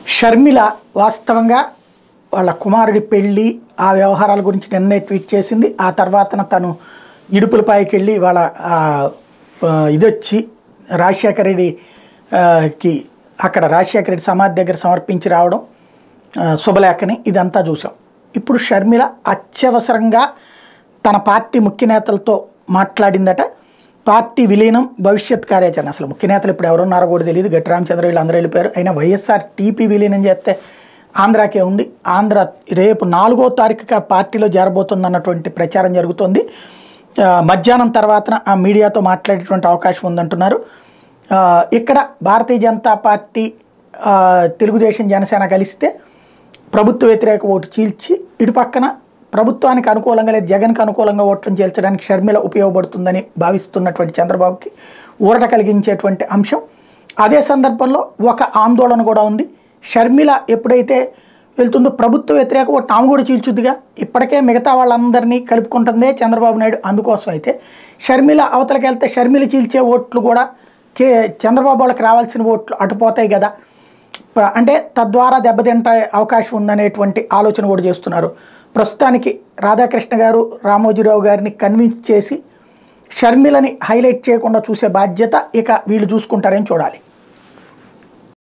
షర్మిల వాస్తవంగా వాళ్ళ కుమారుడి పెళ్ళి ఆ వ్యవహారాల గురించి నిన్నే ట్వీట్ చేసింది ఆ తర్వాతన తను ఇడుపులపాయకి వెళ్ళి వాళ్ళ ఆ, ఆ, ఇదొచ్చి రాజశేఖర రెడ్డి ఆ, కి అక్కడ రాజశేఖర రెడ్డి సమాధి దగ్గర సమర్పించి రావడం ఆ, శుభలేఖని ఇదంతా చూసాం ఇప్పుడు షర్మిల అత్యవసరంగా తన పార్టీ ముఖ్య నేతలతో మాట్లాడిందట పార్టీ విలీనం భవిష్యత్ కార్యాచరణ అసలు ముఖ్య నేతలు ఇప్పుడు ఎవరున్నారో కూడా తెలియదు గట్టి రామచంద్ర వీళ్ళు అందరూ వెళ్ళిపోయారు అయినా వైఎస్ఆర్ టీపీ విలీనం చేస్తే ఆంధ్రాకే ఉంది ఆంధ్ర రేపు నాలుగో తారీఖుగా పార్టీలో చేరబోతుందన్నటువంటి ప్రచారం జరుగుతోంది ఆ, మధ్యాహ్నం తర్వాత ఆ మీడియాతో మాట్లాడేటువంటి అవకాశం ఉందంటున్నారు ఆ, ఇక్కడ భారతీయ జనతా పార్టీ ఆ, తెలుగుదేశం జనసేన కలిస్తే ప్రభుత్వ వ్యతిరేక ఓటు చీల్చి ఇటు పక్కన ప్రభుత్వానికి అనుకూలంగా లేదా జగన్కి అనుకూలంగా ఓట్లను చేల్చడానికి షర్మిల ఉపయోగపడుతుందని భావిస్తున్నటువంటి చంద్రబాబుకి ఊరట కలిగించేటువంటి అంశం అదే సందర్భంలో ఒక ఆందోళన కూడా ఉంది షర్మిల ఎప్పుడైతే వెళ్తుందో ప్రభుత్వ వ్యతిరేక ఓటు ఆమె కూడా చీల్చుద్దిగా ఇప్పటికే మిగతా వాళ్ళందరినీ కలుపుకుంటుందే చంద్రబాబు నాయుడు అందుకోసం అయితే షర్మిల అవతలకి వెళ్తే షర్మిల చీల్చే ఓట్లు కూడా కే చంద్రబాబు వాళ్ళకి రావాల్సిన ఓట్లు అటుపోతాయి కదా ప్ర- అంటే తద్వారా దెబ్బతింటే అవకాశం ఉందనేటువంటి ఆలోచన కూడా చేస్తున్నారు ప్రస్తుతానికి రాధాకృష్ణ గారు రామోజీరావు గారిని కన్విన్స్ చేసి షర్మిలని హైలైట్ చేయకుండా చూసే బాధ్యత ఇక వీళ్ళు చూసుకుంటారని చూడాలి